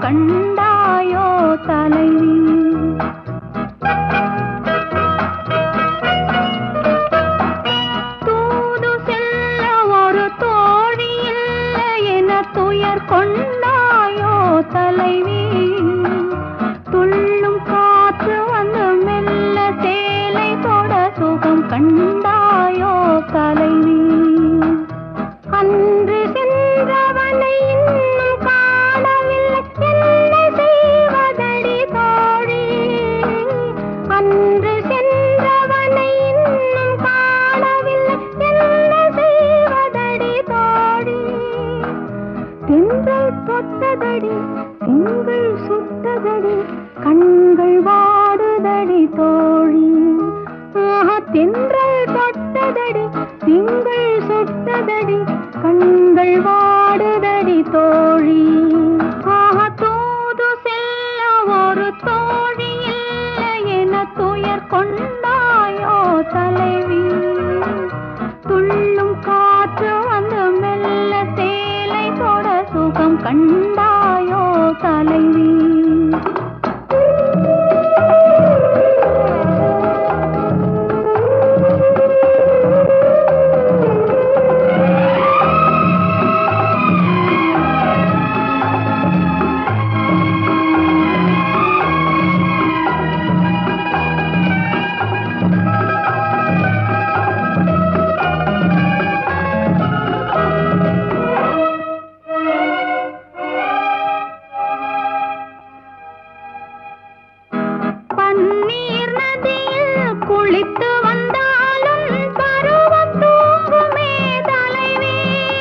கண்டாயோ தலைவி தூது செல்ல ஒரு தோழி இல்லை என துயர் கொண்டாயோ தலைவி துள்ளும் காற்று வந்து மெல்ல சேலை தொட சுகம் கண்டாயோ தலைவி அன்று சென்றவனை இன்னும் காணவில்லை என்ன செய்வதடி தோழி அன்று சென்றவனை இன்னும் காணவில்லை என்ன செய்வதடி தோழி தென்றல் தொட்டதடி திங்கள் சுட்டதடி கண்கள் வாடுதடி தோழி ஆஹா, தென்றல் தொட்டதடி திங்கள் சுட்டதடி கண்கள் வாடுதடி தோழி ஆஹா, தூது செல்ல ஒரு தோழி இல்லை என துயர் கொண்டாயோ தலைவி துள்ளும் காற்று வந்து மெல்ல சேலை தொட சுகம் கண்டாயோ தலைவி பன்னீர் நதியில் குளித்து வந்தாலும் பருவம் தூங்குமே தலைவி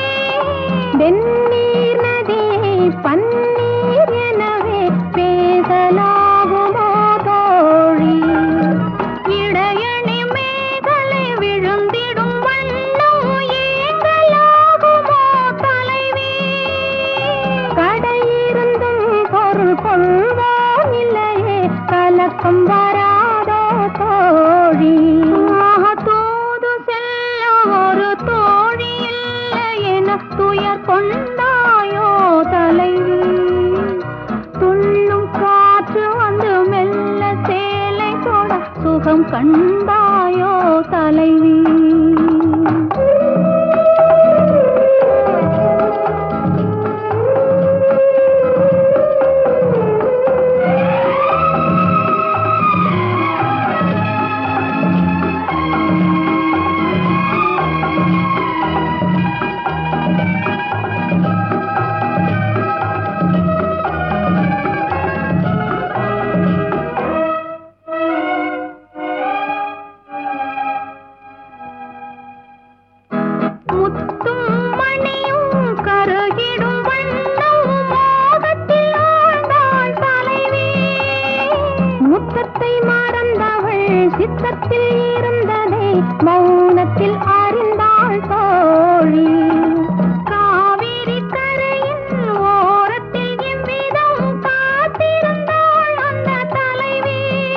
வெந்நீர் நதியை பன்னீர் எனவே பேசலாகுமோ தோழி இடையணி மேகலை விழுந்திடும் வண்ணம் ஏங்கலாகுமோ தலைவி கடையிருந்தும் பொருள் கொள்வோம் இல்லையே கலக்கம் வராதோ தோழி ஆஹா, தூது செல்ல ஒரு தோழி இல்லை என துயர் கொண்டாயோ தலைவி துள்ளும் காற்று வந்து மெல்ல சேலை தொட சுகம் கண்டாயோ தலைவி முத்தும் மணியும் கருகிடும் வண்ணம் மோகத்தில் ஆழ்ந்தாள் தலைவி முத்தத்தை மறந்தவள் சித்தத்தில் இருந்ததை மௌனத்தில் அறிந்தாள் தோழி காவிரி கரையின் ஓரத்தில் இவ்விதம் காத்திருந்தாள் அந்த தலைவி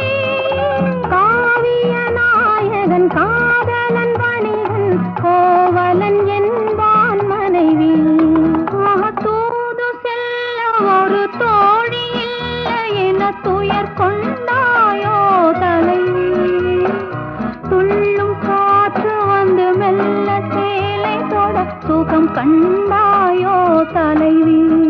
காவிய நாயகன் காதலன் வணிகன் கோவலன் என்பான் மனைவி ஆஹா, தூது செல்ல ஒரு தோழி இல்லை என துயர் கொண்டாயோ தலைவி துள்ளும் காற்று வந்து மெல்ல சேலை தொட சுகம் கண்டாயோ தலைவி